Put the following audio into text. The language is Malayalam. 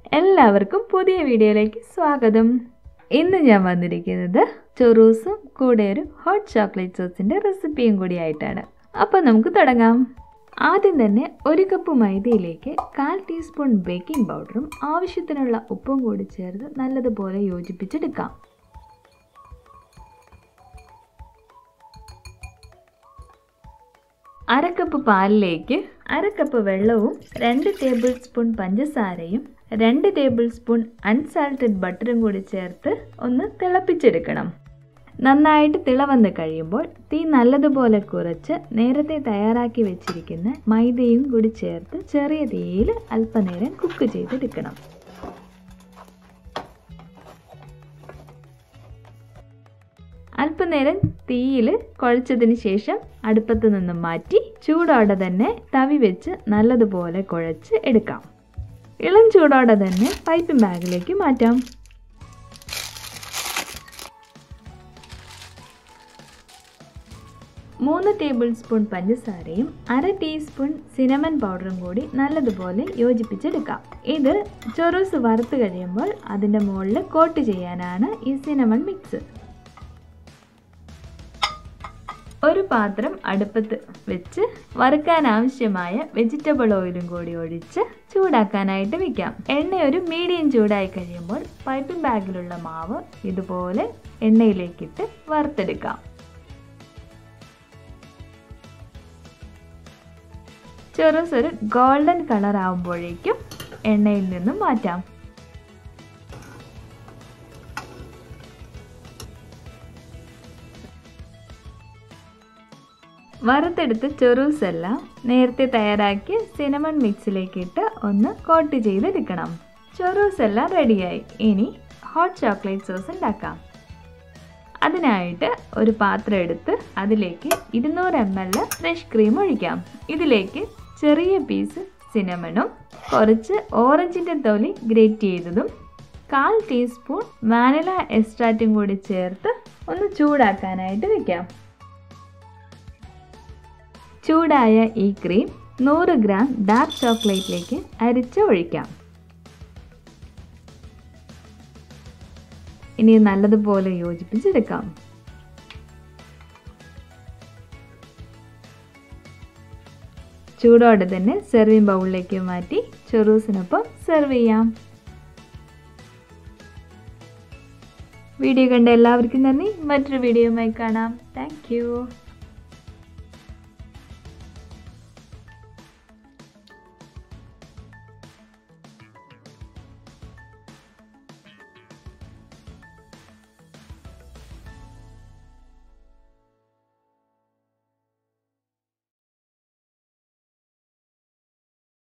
എല്ലാവർക്കും പുതിയ വീഡിയോയിലേക്ക് സ്വാഗതം ഇന്ന് ഞാൻ വന്നിരിക്കുന്നത് ചൊറൂസും കൂടെ ഒരു ഹോട്ട് ചോക്ലേറ്റ് സോസിൻ്റെ റെസിപ്പിയും കൂടിയായിട്ടാണ് അപ്പോൾ നമുക്ക് തുടങ്ങാം ആദ്യം തന്നെ ഒരു കപ്പ് മൈദയിലേക്ക് കാൽ ടീസ്പൂൺ ബേക്കിംഗ് പൗഡറും ആവശ്യത്തിനുള്ള ഉപ്പും കൂടി ചേർത്ത് നല്ലതുപോലെ യോജിപ്പിച്ചെടുക്കാം അരക്കപ്പ് പാലിലേക്ക് അരക്കപ്പ് വെള്ളവും രണ്ട് ടേബിൾ സ്പൂൺ പഞ്ചസാരയും രണ്ട് ടേബിൾ സ്പൂൺ അൺസാൾട്ടഡ് ബട്ടറും കൂടി ചേർത്ത് ഒന്ന് തിളപ്പിച്ചെടുക്കണം നന്നായിട്ട് തിളവന്ന് കഴിയുമ്പോൾ തീ നല്ലതുപോലെ കുറച്ച് നേരത്തെ തയ്യാറാക്കി വെച്ചിരിക്കുന്ന മൈദയും കൂടി ചേർത്ത് ചെറിയ തീയിൽ അല്പനേരം കുക്ക് ചെയ്തെടുക്കണം അല്പനേരം തീയിൽ കുഴച്ചതിന് ശേഷം അടുപ്പത്ത് നിന്ന് മാറ്റി ചൂടോടെ തന്നെ തവി വെച്ച് നല്ലതുപോലെ കുഴച്ച് എടുക്കാം ഇളം ചൂടോടെ തന്നെ പൈപ്പിംഗ് ബാഗിലേക്ക് മാറ്റാം മൂന്ന് ടേബിൾ സ്പൂൺ പഞ്ചസാരയും അര ടീസ്പൂൺ സിനമൺ പൗഡറും കൂടി നല്ലതുപോലെ യോജിപ്പിച്ചെടുക്കാം ഇത് ചൊറൂസ് വറുത്ത് കഴിയുമ്പോൾ അതിൻ്റെ മുകളിൽ കോട്ട് ചെയ്യാനാണ് ഈ സിനമൺ മിക്സ് ഒരു പാത്രം അടുപ്പത്ത് വെച്ച് വറുക്കാൻ ആവശ്യമായ വെജിറ്റബിൾ ഓയിലും കൂടി ഒഴിച്ച് ചൂടാക്കാനായിട്ട് വെക്കാം എണ്ണ ഒരു മീഡിയം ചൂടായി കഴിയുമ്പോൾ പൈപ്പിംഗ് ബാഗിലുള്ള മാവ് ഇതുപോലെ എണ്ണയിലേക്കിട്ട് വറുത്തെടുക്കാം ചെറുസൊരു ഗോൾഡൻ കളർ ആവുമ്പോഴേക്കും എണ്ണയിൽ നിന്നും മാറ്റാം വറുത്തെടുത്ത ചെറൂസ് എല്ലാം നേരത്തെ തയ്യാറാക്കിയ സിനമൺ മിക്സിലേക്ക് ഇട്ട് ഒന്ന് കോട്ട് ചെയ്തെടുക്കണം ചെറൂസ് എല്ലാം റെഡിയായി ഇനി ഹോട്ട് ചോക്ലേറ്റ് സോസ് ഉണ്ടാക്കാം അതിനായിട്ട് ഒരു പാത്രം എടുത്ത് അതിലേക്ക് ഇരുന്നൂറ് എം എൽ ഫ്രഷ് ക്രീം ഒഴിക്കാം ഇതിലേക്ക് ചെറിയ പീസ് സിനമണും കുറച്ച് ഓറഞ്ചിൻ്റെ തൊലി ഗ്രേറ്റ് ചെയ്തതും കാൽ ടീസ്പൂൺ വാനില എക്സ്ട്രാറ്റും കൂടി ചേർത്ത് ഒന്ന് ചൂടാക്കാനായിട്ട് വെക്കാം ചൂടായ ഈ ക്രീം നൂറ് ഗ്രാം ഡാർക്ക് ചോക്ലേറ്റിലേക്ക് അരിച്ച് ഒഴിക്കാം ഇനി നല്ലതുപോലെ യോജിപ്പിച്ചെടുക്കാം ചൂടോടെ തന്നെ സെർവിങ് ബൗളിലേക്ക് മാറ്റി ചെറൂസിനൊപ്പം സെർവ് ചെയ്യാം വീഡിയോ കണ്ട എല്ലാവർക്കും നന്ദി മറ്റൊരു വീഡിയോയുമായി കാണാം താങ്ക്